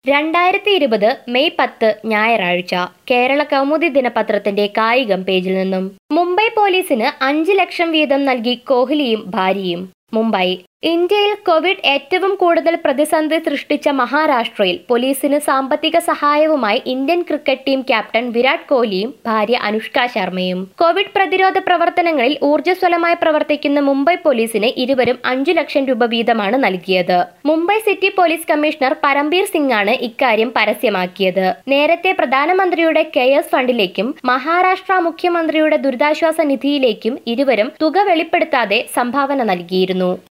രണ്ടായിരത്തി ഇരുപത് മെയ് പത്ത് ഞായറാഴ്ച കേരള കൗമുദി ദിനപത്രത്തിന്റെ കായികം പേജിൽ നിന്നും മുംബൈ പോലീസിന് അഞ്ച് ലക്ഷം വീതം നൽകി കോഹ്ലിയും ഭാര്യയും മുംബൈ ഇന്ത്യയിൽ കോവിഡ് ഏറ്റവും കൂടുതൽ പ്രതിസന്ധി സൃഷ്ടിച്ച മഹാരാഷ്ട്രയിൽ പോലീസിന് സാമ്പത്തിക സഹായവുമായി Indian cricket team captain Virat കോഹ്ലിയും ഭാര്യ അനുഷ്ക ശർമ്മയും കോവിഡ് പ്രതിരോധ പ്രവർത്തനങ്ങളിൽ ഊർജ്ജസ്വലമായി പ്രവർത്തിക്കുന്ന മുംബൈ പോലീസിന് ഇരുവരും അഞ്ചു ലക്ഷം രൂപ വീതമാണ് നൽകിയത് Mumbai city police commissioner Parambir Singh ആണ് ഇക്കാര്യം പരസ്യമാക്കിയത് നേരത്തെ പ്രധാനമന്ത്രിയുടെ കെയർസ് ഫണ്ടിലേക്കും മഹാരാഷ്ട്ര മുഖ്യമന്ത്രിയുടെ ദുരിതാശ്വാസ നിധിയിലേക്കും ഇരുവരും തുക വെളിപ്പെടുത്താതെ സംഭാവന നൽകിയിരുന്നു